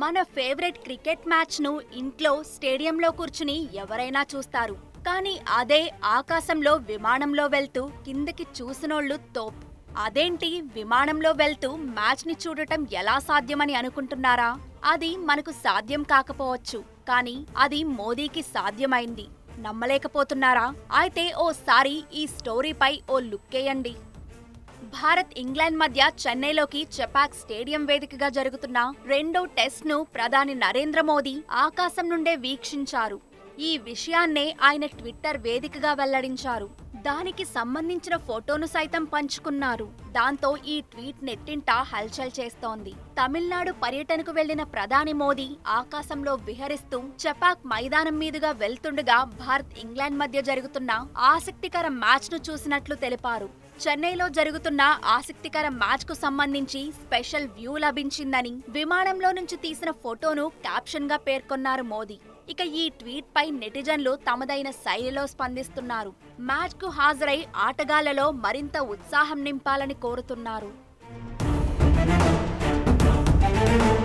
మన favourite cricket match ను ఇంట్లో స్టేడియంలో కూర్చుని ఎవరైనా చూస్తారు కానీ అదే ఆకాశంలో విమానంలో వెళ్తూ కిందకి చూసినోళ్ళు తోప్ అదేంటి విమానంలో వెళ్తూ మ్యాచ్ ని చూడటం ఎలా సాధ్యమని అనుకుంటున్నారా అది మనకు సాధ్యం కాకపోవచ్చు కానీ అది మోదీకి సాధ్యమైంది నమ్మలేకపోతున్నారా అయితే ఓసారి ఈ స్టోరీపై ఓ లుక్కేయండి భారత్ ఇంగ్లాండ్ మధ్య చెన్నైలోకి చెపాక్ స్టేడియం వేదికగా జరుగుతున్న రెండో టెస్ట్ ను ప్రధాని నరేంద్ర మోదీ ఆకాశం నుండే వీక్షించారు ఈ విషయాన్నే ఆయన ట్విట్టర్ వేదికగా వెల్లడించారు దానికి సంబంధించిన ఫోటోను సైతం పంచుకున్నారు దాంతో ఈ ట్వీట్ నెట్టింట హల్చల్ చేస్తోంది తమిళనాడు పర్యటనకు వెళ్లిన ప్రధాని మోదీ ఆకాశంలో విహరిస్తూ చపాక్ మైదానం మీదుగా వెళ్తుండగా భారత్ ఇంగ్లాండ్ మధ్య జరుగుతున్న ఆసక్తికర మ్యాచ్ ను చూసినట్లు తెలిపారు చెన్నైలో జరుగుతున్న ఆసక్తికర మ్యాచ్ కు సంబంధించి స్పెషల్ వ్యూ లభించిందని విమానంలో నుంచి తీసిన ఫోటోను క్యాప్షన్ గా పేర్కొన్నారు మోదీ ఇక ఈ ట్వీట్ పై నెటిజన్లు తమదైన శైలిలో స్పందిస్తున్నారు మ్యాచ్ కు హాజరై ఆటగాళ్లలో మరింత ఉత్సాహం నింపాలని కోరుతున్నారు